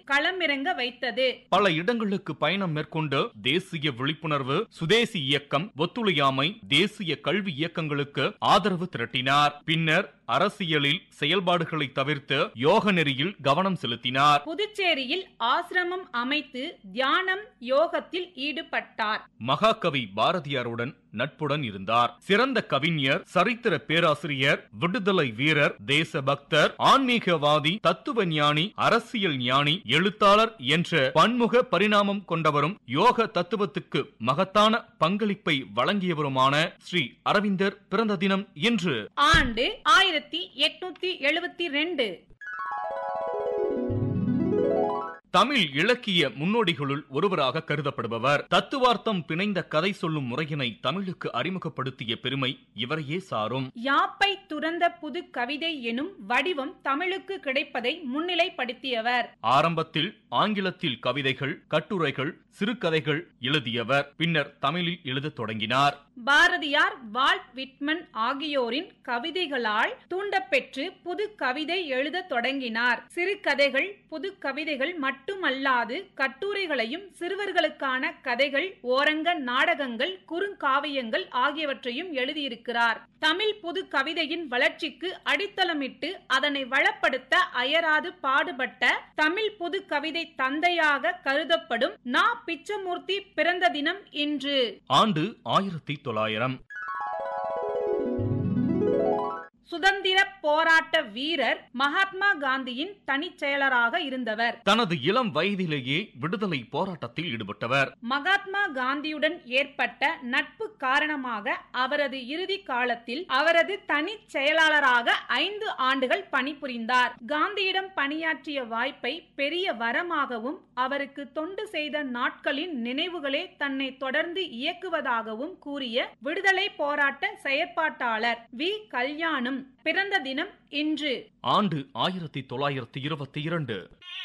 களமிறங்க வைத்தது பல இடங்களுக்கு பயணம் மேற்கொண்டு தேசிய விழிப்புணர்வு சுதேசி இயக்கம் ஒத்துழையாமை தேசிய கல்வி இயக்கங்களுக்கு ஆதரவு திரட்டினார் பின்னர் அரசியலில் செயல்பாடுகளை தவிர்த்து யோக நெறியில் கவனம் செலுத்தினார் புதுச்சேரியில் ஆசிரமம் அமைத்து தியானம் யோகத்தில் ஈடுபட்டார் மகாகவி பாரதியாருடன் நட்புடன் இருந்தார் சிறந்த கவிஞர் சரித்திர பேராசிரியர் விடுதலை வீரர் தேசபக்தர் ஆன்மீகவாதி தத்துவ ஞானி அரசியல் ஞானி எழுத்தாளர் என்ற பன்முக பரிணாமம் கொண்டவரும் யோக தத்துவத்துக்கு மகத்தான பங்களிப்பை வழங்கியவருமான ஸ்ரீ அரவிந்தர் பிறந்த தினம் இன்று ஆண்டு ஆயிரத்தி எட்நூத்தி எழுபத்தி ரெண்டு தமிழ் இலக்கிய முன்னோடிகளுள் ஒருவராக கருதப்படுபவர் தத்துவார்த்தம் பிணைந்த கதை சொல்லும் முறையினை தமிழுக்கு அறிமுகப்படுத்திய பெருமை இவரையே சாரும் யாப்பை துறந்த புது கவிதை எனும் வடிவம் தமிழுக்கு கிடைப்பதை முன்னிலைப்படுத்தியவர் ஆரம்பத்தில் ஆங்கிலத்தில் கவிதைகள் கட்டுரைகள் சிறுகதைகள் எழுதியவர் பின்னர் தமிழில் எழுதத் தொடங்கினார் பாரதியார் வால்ட் விட்மன் ஆகியோரின் கவிதைகளால் தூண்டப்பெற்று புது கவிதை எழுதத் தொடங்கினார் சிறுகதைகள் புது கவிதைகள் மட்டுமல்லாது கட்டுரைகளையும் சிறுவர்களுக்கான கதைகள் ஓரங்க நாடகங்கள் குறுங்காவியங்கள் ஆகியவற்றையும் எழுதியிருக்கிறார் தமிழ் புது கவிதையின் வளர்ச்சிக்கு அடித்தளமிட்டு அதனை வளப்படுத்த அயராது பாடுபட்ட தமிழ் புது கவிதை தந்தையாக கருதப்படும் நா பிச்சமூர்த்தி பிறந்த தினம் இன்று ஆண்டு ஆயிரத்தி தொள்ளாயிரம் சுதந்திர போராட்ட வீரர் மகாத்மா காந்தியின் தனிச் செயலராக இருந்தவர் தனது இளம் வயதிலேயே விடுதலை போராட்டத்தில் ஈடுபட்டவர் மகாத்மா காந்தியுடன் ஏற்பட்ட நட்பு காரணமாக அவரது இறுதி காலத்தில் அவரது தனிச் செயலாளராக ஐந்து ஆண்டுகள் பணிபுரிந்தார் காந்தியிடம் பணியாற்றிய வாய்ப்பை பெரிய வரமாகவும் அவருக்கு தொண்டு செய்த நாட்களின் நினைவுகளே தன்னை தொடர்ந்து இயக்குவதாகவும் கூறிய விடுதலை போராட்ட செயற்பாட்டாளர் வி கல்யாணும் பிறந்த தினம் இன்று ஆண்டு ஆயிரத்தி தொள்ளாயிரத்தி இருபத்தி இரண்டு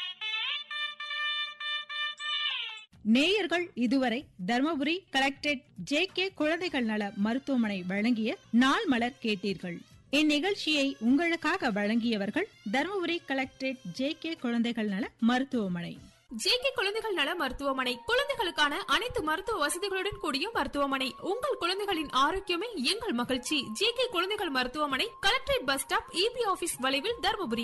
நேயர்கள் இதுவரை தர்மபுரி கலெக்டரேட் ஜே கே குழந்தைகள் நல மருத்துவமனை வழங்கிய நாள் மலர் கேட்டீர்கள் இந்நிகழ்ச்சியை உங்களுக்காக வழங்கியவர்கள் தர்மபுரி கலெக்டரேட் ஜே கே குழந்தைகள் நல மருத்துவமனை ஜேகே குழந்தைகள் நல மருத்துவமனை குழந்தைகளுக்கான அனைத்து மருத்துவ வசதிகளுடன் கூடிய மருத்துவமனை உங்கள் குழந்தைகளின் ஆரோக்கியமே எங்கள் மகிழ்ச்சி ஜேகே குழந்தைகள் மருத்துவமனை collectorate bus stop EB office வளைவில் தருமபுரி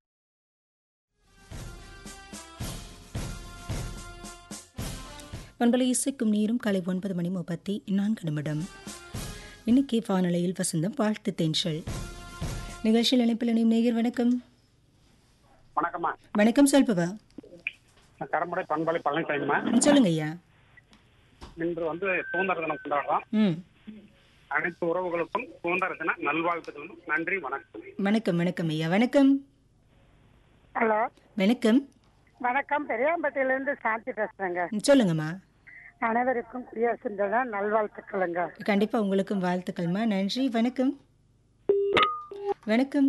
பண்பலை இசைக்கும் நீரும் காலை ஒன்பது மணி முப்பத்தி நான்கு நிமிடம் இன்னைக்கு வானொலியில் வசந்தம் வாழ்த்து தென்சல் நிகழ்ச்சியில் இணைப்பில் இணையும் நேயர் வணக்கம் வணக்கம்மா வணக்கம் சொல்பவா நான் கரம்படை பண்பலை பழனிசாமிம்மா சொல்லுங்க ஐயா இன்று வந்து சுதந்திர தினம் கொண்டாடுறோம் ம் அனைத்து உறவுகளுக்கும் சுதந்திர தின நல்வாழ்த்துக்களும் நன்றி வணக்கம் வணக்கம் வணக்கம் ஐயா வணக்கம் ஹலோ வணக்கம் வணக்கம் பெரியாம்பட்டியிலிருந்து சாந்தி பேசுறேங்க ம், சொல்லுங்கம்மா அனைவருக்கும் குடியரசு தின நல்வாழ்த்துக்களுங்க கண்டிப்பா உங்களுக்கும் வாழ்த்துக்கள்மா நன்றி வணக்கம் வணக்கம்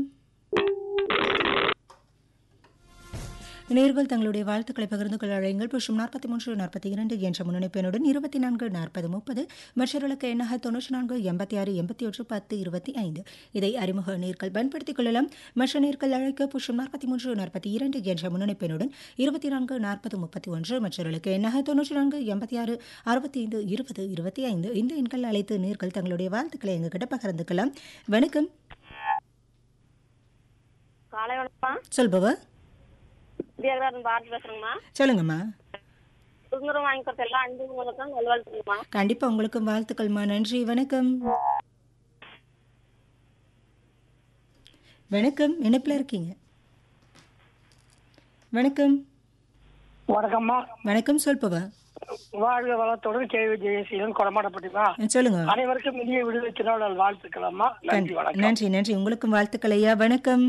நேர்கள் தங்களுடைய வாழ்த்துக்களை பகிர்ந்து கொள்ள அழையுங்கள் புஷம் நாற்பத்தி மூன்று நாற்பத்தி இரண்டு என்ற முன்னணிப்பெண்ணுடன் இருபத்தி நான்கு நாற்பது முப்பது மற்றவர்களுக்கு எண்ணாக தொன்னூற்றி நான்கு எண்பத்தி ஆறு எண்பத்தி ஒன்று பத்து இருபத்தி ஐந்து இதை அறிமுக நேர்கள் பயன்படுத்திக் கொள்ளலாம் மற்ற நேர்கள் அழைக்க புஷம் நாற்பத்தி மூன்று நாற்பத்தி இரண்டு என்ற முன்னணிப்பெண்ணுடன் இருபத்தி நான்கு நாற்பது முப்பத்தி ஒன்று மற்றவர்களுக்கு எண்ணாக தொன்னூற்றி நான்கு எண்பத்தி ஆறு அறுபத்தி ஐந்து இருபது இருபத்தி ஐந்து இந்த எண்கள் அழைத்து நேர்கள் தங்களுடைய வாழ்த்துக்களை எங்ககிட்ட பகிர்ந்துக்கலாம் வணக்கம் காலை வணக்கம் சொல்பவா தியாகராஜன் பாரதி பேசுறேங்கம்மா சொல்லுங்கம்மா சுதந்திரம் வாங்கி கொடுத்த எல்லா அன்புகளுக்கும் நல்வாழ்த்துங்கம்மா கண்டிப்பா உங்களுக்கும் வாழ்த்துக்கள்மா நன்றி வணக்கம் வணக்கம் இணைப்பில் இருக்கீங்க வணக்கம் வணக்கம்மா வணக்கம் சொல்பவா வாழ்க வளத்துடன் கேள்வி ஜெயசீலன் கொடமாட்டப்பட்டிமா சொல்லுங்க அனைவருக்கும் இனிய விடுதலை திருநாள் வாழ்த்துக்கலாமா நன்றி வணக்கம் நன்றி நன்றி உங்களுக்கும் வாழ்த்துக்கள் ஐயா வணக்கம்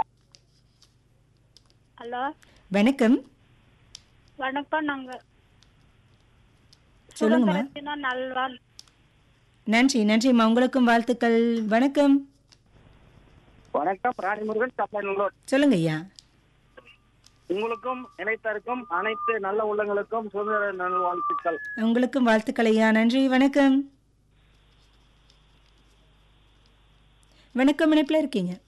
ஹலோ வணக்கம் வணக்கம் நாங்க சொல்லுங்கம்மா தின நல்வாழ் நன்றி நன்றிம்மா உங்களுக்கும் வாழ்த்துக்கள் வணக்கம் வணக்கம் ராணிமுருகன் தப்பநல்லூர் சொல்லுங்க ஐயா உங்களுக்கும் இணைத்தாருக்கும் அனைத்து நல்ல உள்ளங்களுக்கும் சுதந்திர நல்வாழ்த்துக்கள் உங்களுக்கும் வாழ்த்துக்கள் ஐயா நன்றி வணக்கம் வணக்கம் இணைப்பில் இருக்கீங்க